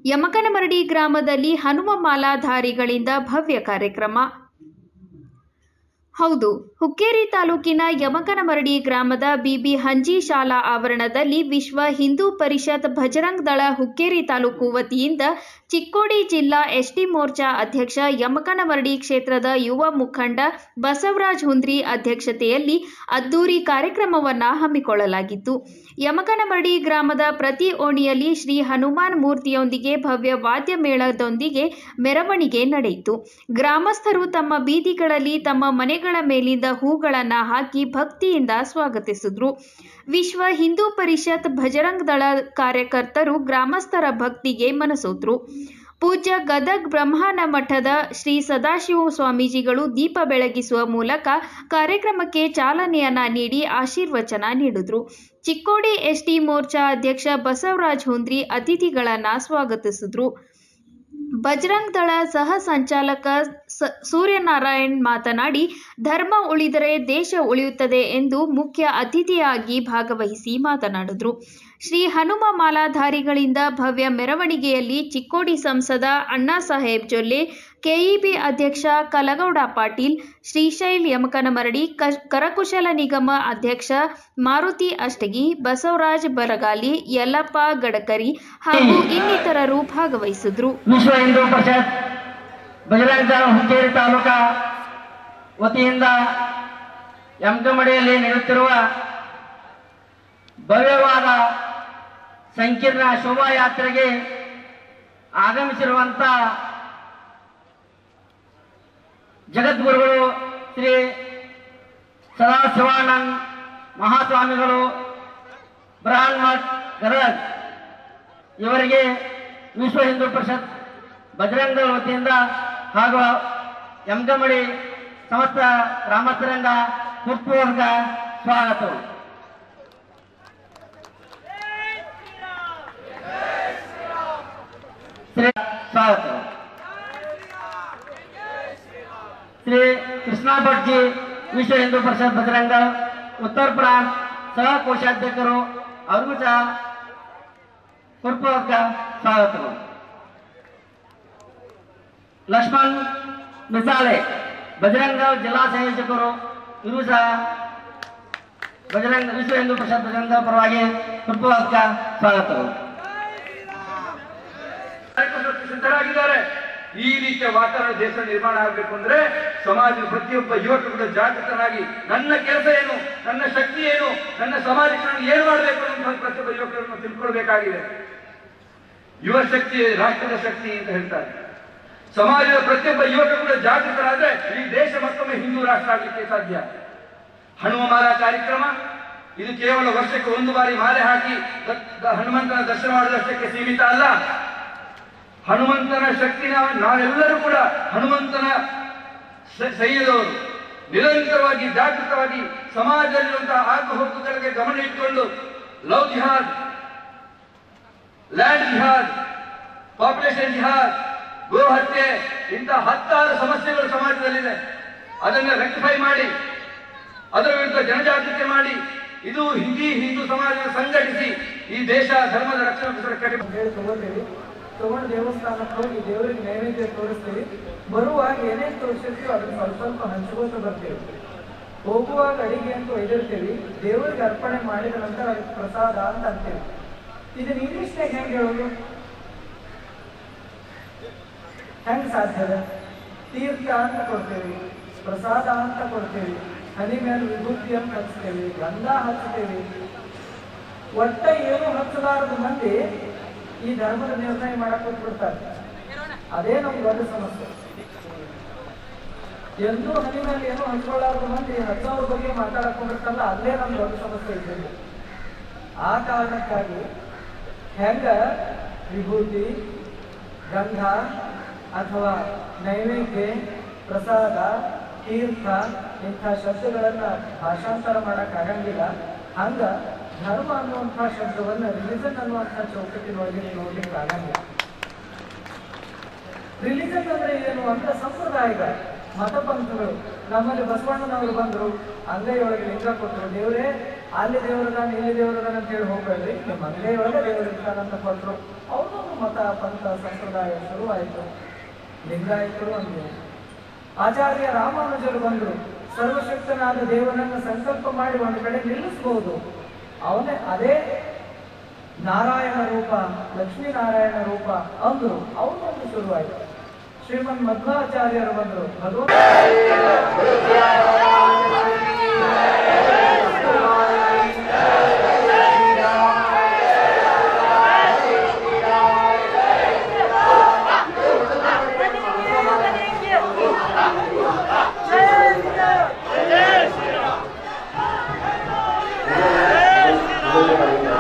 ಯಮಕನಮರಡಿ ಗ್ರಾಮದಲ್ಲಿ ಹನುಮ ಮಾಲಾಧಾರಿಗಳಿಂದ ಭವ್ಯ ಕಾರ್ಯಕ್ರಮ ಹೌದು ಹುಕ್ಕೇರಿ ತಾಲೂಕಿನ ಯಮಕನಮರಡಿ ಗ್ರಾಮದ ಬಿಬಿ ಹಂಜಿ ಶಾಲಾ ಆವರಣದಲ್ಲಿ ವಿಶ್ವ ಹಿಂದೂ ಪರಿಷತ್ ಭಜರಂಗ್ ದಳ ಹುಕ್ಕೇರಿ ತಾಲೂಕು ವತಿಯಿಂದ ಚಿಕ್ಕೋಡಿ ಜಿಲ್ಲಾ ಎಸ್ಟಿ ಮೋರ್ಚಾ ಅಧ್ಯಕ್ಷ ಯಮಕನಮರಡಿ ಕ್ಷೇತ್ರದ ಯುವ ಮುಖಂಡ ಬಸವರಾಜ್ ಹುಂದ್ರಿ ಅಧ್ಯಕ್ಷತೆಯಲ್ಲಿ ಅದ್ದೂರಿ ಕಾರ್ಯಕ್ರಮವನ್ನು ಹಮ್ಮಿಕೊಳ್ಳಲಾಗಿತ್ತು ಯಮಕನಮರಡಿ ಗ್ರಾಮದ ಪ್ರತಿ ಓಣಿಯಲ್ಲಿ ಶ್ರೀ ಹನುಮಾನ್ ಮೂರ್ತಿಯೊಂದಿಗೆ ಭವ್ಯ ವಾದ್ಯ ಮೇಳದೊಂದಿಗೆ ಮೆರವಣಿಗೆ ನಡೆಯಿತು ಗ್ರಾಮಸ್ಥರು ತಮ್ಮ ಬೀದಿಗಳಲ್ಲಿ ತಮ್ಮ ಮನೆಗಳ ಮೇಲಿಂದ ಹೂಗಳನ್ನು ಹಾಕಿ ಭಕ್ತಿಯಿಂದ ಸ್ವಾಗತಿಸಿದ್ರು ವಿಶ್ವ ಹಿಂದೂ ಪರಿಷತ್ ಭಜರಂಗ್ ದಳ ಕಾರ್ಯಕರ್ತರು ಗ್ರಾಮಸ್ಥರ ಭಕ್ತಿಗೆ ಮನಸೋದ್ರು ಪೂಜ್ಯ ಗದಗ್ ಬ್ರಹ್ಮಾನ ಮಠದ ಶ್ರೀ ಸದಾಶಿವ ಸ್ವಾಮೀಜಿಗಳು ದೀಪ ಬೆಳಗಿಸುವ ಮೂಲಕ ಕಾರ್ಯಕ್ರಮಕ್ಕೆ ಚಾಲನೆಯನ್ನ ನೀಡಿ ಆಶೀರ್ವಚನ ನೀಡಿದ್ರು ಚಿಕ್ಕೋಡಿ ಎಸ್ಟಿ ಮೋರ್ಚಾ ಅಧ್ಯಕ್ಷ ಬಸವರಾಜ್ ಹುಂದ್ರಿ ಅತಿಥಿಗಳನ್ನ ಸ್ವಾಗತಿಸಿದ್ರು ಬಜರಂಗ್ ದಳ ಸಹ ಸಂಚಾಲಕ ಸ- ಸೂರ್ಯನಾರಾಯಣ್ ಮಾತನಾಡಿ ಧರ್ಮ ಉಳಿದರೆ ದೇಶ ಉಳಿಯುತ್ತದೆ ಎಂದು ಮುಖ್ಯ ಅತಿಥಿಯಾಗಿ ಭಾಗವಹಿಸಿ ಮಾತನಾಡಿದರು ಶ್ರೀ ಹನುಮ ಮಾಲಾಧಾರಿಗಳಿಂದ ಭವ್ಯ ಮೆರವಣಿಗೆಯಲ್ಲಿ ಚಿಕ್ಕೋಡಿ ಸಂಸದ ಅಣ್ಣಾ ಸಾಹೇಬ್ ಜೊಲ್ಲೆ ಕೆಇಬಿ ಅಧ್ಯಕ್ಷ ಕಲಗೌಡ ಪಾಟೀಲ್ ಶ್ರೀಶೈಲ್ ಯಮಕನಮರಡಿ ಕ- ಕರಕುಶಲ ನಿಗಮ ಅಧ್ಯಕ್ಷ ಮಾರುತಿ ಅಷ್ಟಗಿ ಬಸವರಾಜ್ ಬರಗಾಲಿ ಯಲ್ಲಪ್ಪ ಗಡಕರಿ ಹಾಗೂ ಇನ್ನಿತರರು ಭಾಗವಹಿಸಿದ್ರು ವಿಶ್ವ ಹಿಂದೂ ಪರಿಷತ್ ಬಜರಂಗ ದಳ ಹುಕ್ಕೇರಿ ತಾಲೂಕಾ ವತಿಯಿಂದ ಯಮಕಮಡಿಯಲ್ಲಿ ನಡೆಯುತ್ತಿರುವ ಭವ್ಯವಾದ ಸಂಕೀರ್ಣ ಶೋಭಾಯಾತ್ರೆಗೆ ಆಗಮಿಸಿರುವಂತ ಜಗದ್ಗುರುಗಳು ಶ್ರೀ ಸದಾಶಿವಾನಂದ್ ಮಹಾಸ್ವಾಮಿಗಳು ಬ್ರಹ್ಮಣ್ ಮಠ್ ಗದಗ್ ಇವರಿಗೆ ವಿಶ್ವ ಹಿಂದೂ ಪರಿಷತ್ ಬಜರಂಗ ದಳ ವತಿಯಿಂದ ಹಾಗೂ ಯಮಗಮಡಿ ಸಮಸ್ತ ಗ್ರಾಮಸ್ಥರಿಂದ ಹೃತ್ಪೂರ್ವಕ ಸ್ವಾಗತವು ಶ್ರೀ ಸ್ವಾಗತ ಶ್ರೀ ಕೃಷ್ಣ ಭಟ್ಜಿ ವಿಶ್ವ ಹಿಂದೂ ಪರಿಷತ್ ಬಜರಂಗ ದಳ, ಉತ್ತರ ಪ್ರಾಂತ್ ಸಹ ಕೋಶಾಧ್ಯಕ್ಷರು ಅವ್ರಿಗೂ ಸಹ ಹೃತ್ಪೂರ್ವಕ ಸ್ವಾಗತಗಳು ಲಕ್ಷ್ಮಣ್ ಮಿಸಾಳೆ ಬಜರಂಗ ದಳ ಜಿಲ್ಲಾ ಸಂಯೋಜಕರು ಇವರು ಸಹ ಬಜರಂಗ ವಿಶ್ವ ಹಿಂದೂ ಪರಿಷತ್ ಬಜರಂಗ ದಳ ಪರವಾಗಿ ಹೃತ್ಪೂರ್ವಕ ಸ್ವಾಗತಗಳು ಕಾರ್ಯಕ್ರಮಕ್ಕೆ ಸಿದ್ಧರಾಗಿದ್ದಾರೆ ಈ ರೀತಿಯ ವಾತಾವರಣ ದೇಶ ನಿರ್ಮಾಣ ಆಗಬೇಕು ಅಂದ್ರೆ ಸಮಾಜದ ಪ್ರತಿಯೊಬ್ಬ ಯುವಕರು ಕೂಡ ಜಾಗೃತನಾಗಿ ನನ್ನ ಕೆಲಸ ಏನು ನನ್ನ ಶಕ್ತಿ ಏನು ನನ್ನ ಸಮಾಜಕ್ಕೆ ನಾನು ಏನು ಮಾಡಬೇಕು ಅನ್ನುವಂತಹ ಪ್ರತಿಯೊಬ್ಬ ಯುವಕರನ್ನು ತಿಳ್ಕೊಳ್ಬೇಕಾಗಿದೆ ಯುವ ಶಕ್ತಿ ರಾಷ್ಟ್ರದ ಶಕ್ತಿ ಅಂತ ಹೇಳ್ತಾರೆ ಸಮಾಜದ ಪ್ರತಿಯೊಬ್ಬ ಯುವಕರು ಕೂಡ ಜಾಗೃತರಾದ್ರೆ ಈ ದೇಶ ಮತ್ತೊಮ್ಮೆ ಹಿಂದೂ ರಾಷ್ಟ್ರ ಆಗಲಿಕ್ಕೆ ಸಾಧ್ಯ ಹನುಮ ಮಾಲ ಕಾರ್ಯಕ್ರಮ ಇದು ಕೇವಲ ವರ್ಷಕ್ಕೆ ಒಂದು ಬಾರಿ ಮಾಲೆ ಹಾಕಿ ದ- ದ- ಹನುಮಂತನ ದರ್ಶನ ಮಾಡುವುದಷ್ಟಕ್ಕೆ ಸೀಮಿತ ಅಲ್ಲ ಹನುಮಂತನ ಶಕ್ತಿನ ನಾವೆಲ್ಲರೂ ಕೂಡ ಹನುಮಂತನ ಸ- ಸೈನ್ಯದವರು ನಿರಂತರವಾಗಿ ಜಾಗೃತವಾಗಿ ಸಮಾಜದಲ್ಲಿರುವಂತಹ ಆಗು ಹೋಗುಗಳಿಗೆ ಗಮನ ಇಟ್ಟುಕೊಂಡು love jihad land jihad population jihad ಗೋ ಹತ್ಯೆ ಇಂಥ ಹತ್ತಾರು ಸಮಸ್ಯೆಗಳು ಸಮಾಜದಲ್ಲಿದೆ ಅದನ್ನು ರೆಕ್ಟಿಫೈ ಮಾಡಿ ಅದರ ವಿರುದ್ಧ ಜನಜಾಗೃತಿ ಮಾಡಿ ಇದು ಹಿಂದಿ ಹಿಂದೂ ಸಮಾಜವನ್ನು ಸಂಘಟಿಸಿ ಈ ದೇಶ ಧರ್ಮದ ರಕ್ಷಣೆ ಕಟ್ಟಿ ಹೇಳಿ ತಗೋತೀವಿ ತಗೊಂಡು ದೇವಸ್ಥಾನಕ್ಕೆ ಹೋಗಿ ದೇವರಿಗೆ ನೈವೇದ್ಯ ತೋರಿಸ್ತೀವಿ ಬರುವಾಗ ಏನೇನು ತೋರಿಸಿರ್ತೀವಿ ಅದನ್ನ ಸ್ವಲ್ಪ ಸ್ವಲ್ಪ ಹಂಚ್ಕೋತ ಬರ್ತೀವಿ ಹೋಗುವಾಗ ಅಡಿಗೆ ಅಂತ ಒಯ್ದಿರ್ತೀವಿ ದೇವರಿಗೆ ಅರ್ಪಣೆ ಮಾಡಿದ ನಂತರ ಅದಕ್ಕೆ ಪ್ರಸಾದ ಅಂತ ಅಂತೀವಿ ಇದನ್ನ ಇಂಗ್ಲಿಷ್ನಾಗ ಹೆಂಗೆ ಹೇಳೋದು ಹೆಂಗ್ ಸಾಧ್ಯದ ತೀರ್ಥ ಅಂತ ಕೊಡ್ತೇವಿ ಪ್ರಸಾದ ಅಂತ ಕೊಡ್ತೇವಿ ಹನಿ ಮೇಲೆ ವಿಭೂತಿ ಅಂತ ಹಚ್ತೇವಿ ಗಂಧ ಹಚ್ತೇವಿ ಒಟ್ಟ ಏನು ಹಚ್ಚಲಾರದ ಮಂದಿ ಈ ಧರ್ಮದ ನಿರ್ಣಯ ಮಾಡಕ್ ಹೋಗ್ಬಿಡ್ತಾರೆ ಅದೇ ನಮ್ಗೆ ದೊಡ್ಡ ಸಮಸ್ಯೆ ಎಂದೂ ಹನಿ ಮೇಲೆ ಏನು ಹಚ್ಕೊಳ್ಳಾರದ ಮಂದಿ ಹಚ್ಚೋರ ಬಗ್ಗೆ ಮಾತಾಡಕ್ ಹೋಗ್ಬಿಡ್ತಲ್ಲ ಅಲ್ಲೇ ನಮ್ಗೆ ದೊಡ್ಡ ಸಮಸ್ಯೆ ಇದೆ ಆ ಕಾರಣಕ್ಕಾಗಿ ಹೆಂಗ ವಿಭೂತಿ ಗಂಧ ಅಥವಾ ನೈವೇದ್ಯ ಪ್ರಸಾದ ತೀರ್ಥ ಇಂಥ ಶಬ್ದಗಳನ್ನ ಭಾಷಾಂತರ ಮಾಡಕ್ ಆಗಂಗಿಲ್ಲ ಹಂಗ ಧರ್ಮ ಅನ್ನುವಂಥ ಶಬ್ದವನ್ನ ರಿಲಿಜನ್ ಅನ್ನುವಂಥ ಚೌಕಟ್ಟಿನೊಳಗೆ ನೋಡ್ಲಿಕ್ಕೆ ಆಗಂಗಿಲ್ಲ ರಿಲಿಜನ್ ಅಂದ್ರೆ ಏನು ಅಂತ ಸಂಪ್ರದಾಯಗಳು ಮತಪಂಥಗಳು ನಮ್ಮಲ್ಲಿ ಬಸವಣ್ಣನವರು ಬಂದ್ರು ಅಂಗೈಯೊಳಗೆ ಲಿಂಗ ಕೊಟ್ಟರು ದೇವರೇ ಅಲ್ಲಿ ದೇವರದಾನ ಇಲ್ಲಿ ದೇವರದಾನ ಅಂತ ಹೇಳಿ ಹೋಗ್ಬೇಡ್ರಿ ನಿಮ್ಮ ಅಂಗೈಯೊಳಗೆ ದೇವರು ಇರ್ತಾನಂತ ಕೊಟ್ಟರು ಅವ್ರದ್ದು ಮತ ಪಂಥ ಸಂಪ್ರದಾಯ ಶುರುವಾಯಿತು ಲಿಂಗಾಯತರು ಅಂದರು ಆಚಾರ್ಯ ರಾಮಾನುಜರು ಬಂದರು ಸರ್ವಶಕ್ತನಾದ ದೇವನನ್ನು ಸಂಕಲ್ಪ ಮಾಡಿ ಒಂದು ಕಡೆ ನಿಲ್ಲಿಸಬಹುದು ಅವನೇ ಅದೇ ನಾರಾಯಣ ರೂಪ ಲಕ್ಷ್ಮೀನಾರಾಯಣ ರೂಪ ಅಂದ್ರು ಅವನೊಂದು ಶುರುವಾಯಿತು ಶ್ರೀಮನ್ ಮಧ್ವಾಚಾರ್ಯರು ಬಂದರು ಭಗವಂತ Thank you.